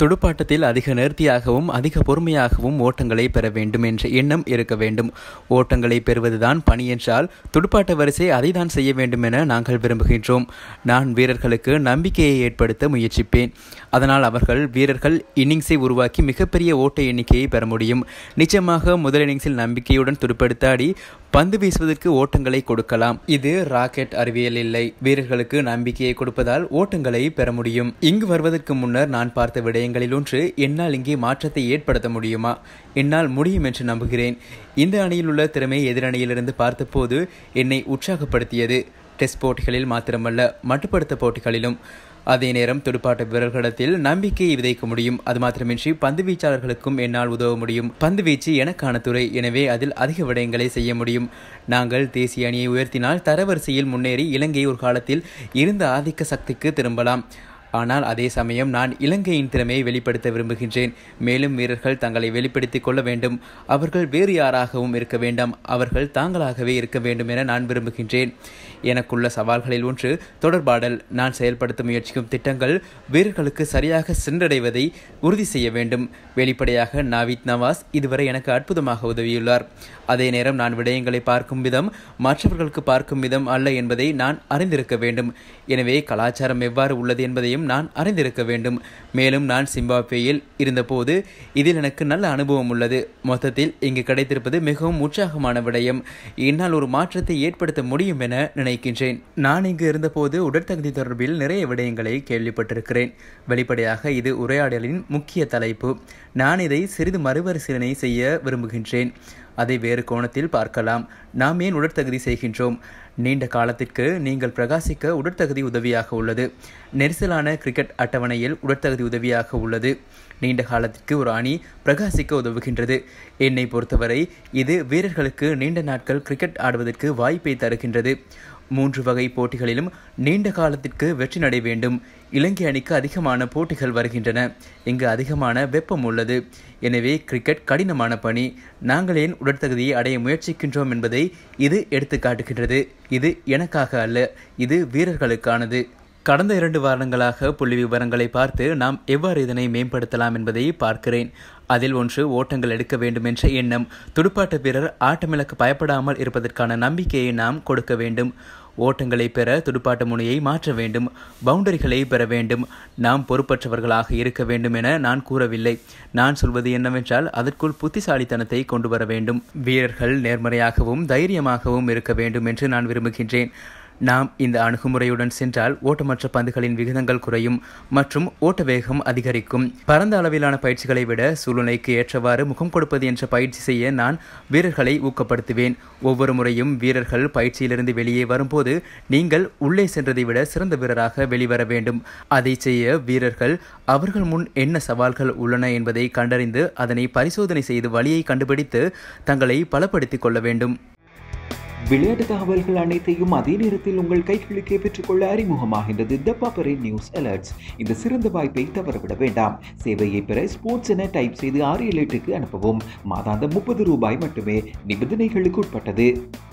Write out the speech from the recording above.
துடுப்பாட்டத்தில் அதிக நேர்த்தியாகவும் அதிக பொறுமையாகவும் ஓட்டங்களை பெற வேண்டும் என்ற எண்ணம் இருக்க வேண்டும் ஓட்டங்களை பெறுவதுதான் பணி என்றால் துடுப்பாட்ட வரிசை அதை தான் செய்ய வேண்டும் என நாங்கள் விரும்புகின்றோம் நான் வீரர்களுக்கு நம்பிக்கையை ஏற்படுத்த முயற்சிப்பேன் அதனால் அவர்கள் வீரர்கள் இன்னிங்ஸை உருவாக்கி மிகப்பெரிய ஓட்ட எண்ணிக்கையை பெற முடியும் நிச்சயமாக முதல் இன்னிங்ஸில் நம்பிக்கையுடன் துடுப்படுத்தாடி பந்து வீசுவதற்கு ஓட்டங்களை கொடுக்கலாம் இது ராக்கெட் அறிவியல் இல்லை வீரர்களுக்கு நம்பிக்கையை கொடுப்பதால் ஓட்டங்களை பெற முடியும் இங்கு வருவதற்கு முன்னர் நான் பார்த்த விடயங்களில் ஒன்று என்னால் இங்கே மாற்றத்தை ஏற்படுத்த முடியுமா என்னால் முடியும் என்று நம்புகிறேன் இந்த அணியில் உள்ள திறமை எதிரணியிலிருந்து பார்த்தபோது என்னை உற்சாகப்படுத்தியது டெஸ்ட் போட்டிகளில் மாத்திரமல்ல மட்டுப்படுத்த போட்டிகளிலும் அதே நேரம் துடுப்பாட்ட வீரர்களிடத்தில் நம்பிக்கையை விதைக்க முடியும் அது மாத்திரமின்றி பந்து வீச்சாளர்களுக்கும் என்னால் உதவ முடியும் பந்து வீச்சு எனக்கான துறை எனவே அதில் அதிக விடயங்களை செய்ய முடியும் நாங்கள் தேசிய அணியை உயர்த்தினால் தரவரிசையில் முன்னேறி இலங்கை ஒரு காலத்தில் இருந்த ஆதிக்க சக்திக்கு திரும்பலாம் ஆனால் அதே சமயம் நான் இலங்கையின் திறமையை வெளிப்படுத்த விரும்புகின்றேன் மேலும் வீரர்கள் தங்களை வெளிப்படுத்திக் கொள்ள வேண்டும் அவர்கள் வேறு யாராகவும் இருக்க வேண்டாம் அவர்கள் தாங்களாகவே இருக்க வேண்டும் என நான் விரும்புகின்றேன் எனக்குள்ள சவால்களில் ஒன்று தொடர்பாடல் நான் செயல்படுத்த முயற்சிக்கும் திட்டங்கள் வீரர்களுக்கு சரியாக சென்றடைவதை உறுதி செய்ய வேண்டும் வெளிப்படையாக நாவித் நவாஸ் இதுவரை எனக்கு அற்புதமாக உதவியுள்ளார் அதே நேரம் நான் விடயங்களை பார்க்கும் விதம் மற்றவர்களுக்கு பார்க்கும் விதம் அல்ல என்பதை நான் அறிந்திருக்க வேண்டும் எனவே கலாச்சாரம் எவ்வாறு உள்ளது என்பதையும் நான் அறிந்திருக்க வேண்டும் மேலும் நான் சிம்பாப்வேயில் இருந்தபோது இதில் எனக்கு நல்ல அனுபவம் உள்ளது மொத்தத்தில் இங்கு கிடைத்திருப்பது மிகவும் உற்சாகமான விடயம் என்னால் ஒரு மாற்றத்தை ஏற்படுத்த முடியும் என நினைக்கின்றேன் நான் இங்கு இருந்தபோது உடற்தகுதி தொடர்பில் நிறைய விடயங்களை கேள்விப்பட்டிருக்கிறேன் வெளிப்படையாக இது உரையாடலின் முக்கிய தலைப்பு நான் இதை சிறிது மறுபரிசீலனை செய்ய விரும்புகின்றேன் அதை வேறு கோணத்தில் பார்க்கலாம் நாம் ஏன் உடற்தகுதி செய்கின்றோம் நீண்ட காலத்திற்கு நீங்கள் பிரகாசிக்க உடற்தகுதி உதவியாக உள்ளது நெரிசலான கிரிக்கெட் அட்டவணையில் உடற்தகுதி உதவியாக உள்ளது நீண்ட காலத்திற்கு ஒரு அணி பிரகாசிக்க உதவுகின்றது என்னை பொறுத்தவரை இது வீரர்களுக்கு நீண்ட நாட்கள் கிரிக்கெட் ஆடுவதற்கு வாய்ப்பை தருகின்றது மூன்று வகை போட்டிகளிலும் நீண்ட காலத்திற்கு வெற்றி நடை வேண்டும் இலங்கை அணிக்கு அதிகமான போட்டிகள் வருகின்றன இங்கு அதிகமான வெப்பம் உள்ளது எனவே கிரிக்கெட் கடினமான பணி நாங்கள் ஏன் உடற்தகுதியை அடைய முயற்சிக்கின்றோம் என்பதை இது எடுத்து காட்டுகின்றது இது எனக்காக அல்ல இது வீரர்களுக்கானது கடந்த இரண்டு வாரங்களாக புள்ளி விவரங்களை பார்த்து நாம் எவ்வாறு இதனை மேம்படுத்தலாம் என்பதை பார்க்கிறேன் அதில் ஒன்று ஓட்டங்கள் எடுக்க வேண்டும் என்ற எண்ணம் துடுப்பாட்ட வீரர் ஆட்டமிழக்க பயப்படாமல் இருப்பதற்கான நம்பிக்கையை நாம் கொடுக்க வேண்டும் ஓட்டங்களை பெற துடுப்பாட்ட முனையை மாற்ற வேண்டும் பவுண்டரிகளை பெற வேண்டும் நாம் பொறுப்பற்றவர்களாக இருக்க வேண்டும் என நான் கூறவில்லை நான் சொல்வது என்னவென்றால் அதற்குள் புத்திசாலித்தனத்தை கொண்டு வர வேண்டும் வீரர்கள் நேர்மறையாகவும் தைரியமாகவும் இருக்க வேண்டும் என்று நான் விரும்புகின்றேன் நாம் இந்த அணுகுமுறையுடன் சென்றால் ஓட்டமற்ற பந்துகளின் விகிதங்கள் குறையும் மற்றும் ஓட்ட வேகம் அதிகரிக்கும் பரந்த அளவிலான பயிற்சிகளை விட சூழ்நிலைக்கு ஏற்றவாறு முகம் கொடுப்பது என்ற பயிற்சி செய்ய நான் வீரர்களை ஊக்கப்படுத்துவேன் ஒவ்வொரு முறையும் வீரர்கள் பயிற்சியிலிருந்து வெளியே வரும்போது நீங்கள் உள்ளே சென்றதை விட சிறந்த வீரராக வெளிவர வேண்டும் அதை செய்ய வீரர்கள் அவர்கள் முன் என்ன சவால்கள் உள்ளன என்பதை கண்டறிந்து அதனை பரிசோதனை செய்து வழியை கண்டுபிடித்து தங்களை பலப்படுத்திக் கொள்ள வேண்டும் விளையாட்டு தகவல்கள் அனைத்தையும் அதே நேரத்தில் உங்கள் கைகளுக்கே பெற்றுக்கொள்ள அறிமுகமாகின்றது த பாப்பரே நியூஸ் அலர்ட்ஸ் இந்த சிறந்த வாய்ப்பை தவறவிட வேண்டாம் சேவையை பெற ஸ்போர்ட்ஸ் என டைப் செய்து ஆறு ஏழு எட்டுக்கு அனுப்பவும் மாதாந்தம் முப்பது ரூபாய் மட்டுமே நிபந்தனைகளுக்கு உட்பட்டது